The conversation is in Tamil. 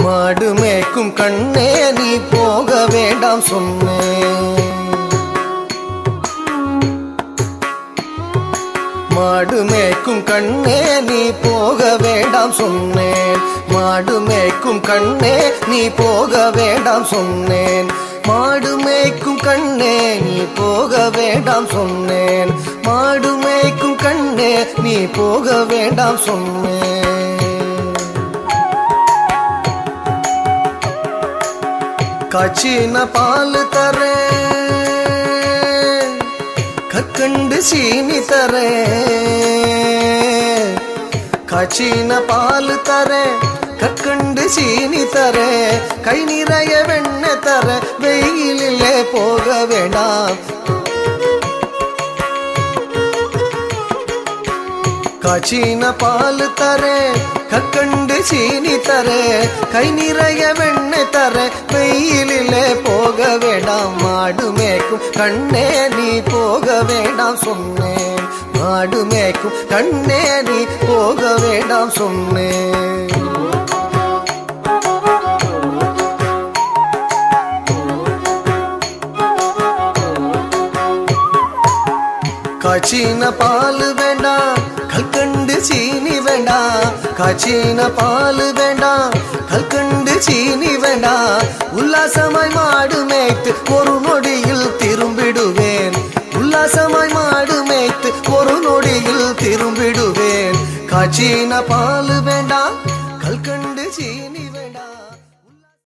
மாடு மேய்க்கும் கண்ணே நீ போக வேண்டாம் சொன்னேன் மாடு மேய்க்கும் கண்ணே நீ போக வேண்டாம் சொன்னேன் மாடு மேய்க்கும் கண்ணே நீ போக வேண்டாம் சொன்னேன் மாடு மேய்க்கும் கண்ணே நீ போக வேண்டாம் சொன்னேன் மாடு மேய்க்கும் கண்ணே நீ போக வேண்டாம் சொன்னேன் காய்ச்சின பால் தரேன் கற்கண்டு சீனி தரேன் காய்ச்சின பால் தரேன் கற்கண்டு சீனி தரேன் கை நிறைய வெண்ணெய் தர வெயிலிலே போக வேண்டாம் காய்ச்சின பால் தரேன் கற்கண்டு சீனி தரேன் கை நிறைய வெண்ணெய் தர வெயிலிலே போக வேண்டாம் மாடு மேய்க்கும் கண்ணே நீ போக வேண்டாம் சொன்னேன் மாடு மேய்க்கும் கண்ணே நீ போக வேண்டாம் சொன்னேன் காய்ச்சின பால் வேண்டாம் கல்கண்டு சீனி வேண்டாம் காய்ச்சின பால் வேண்டாம் கல்கண்டு சீனி வேண்டாம் உல்லாசமாய் மாடு மேய்த்து ஒரு நொடியில் திரும்பிடுவேன் உல்லாசமாய் மாடு மேய்த்து ஒரு நொடியில் திரும்பிடுவேன் காய்ச்சின பால் வேண்டாம்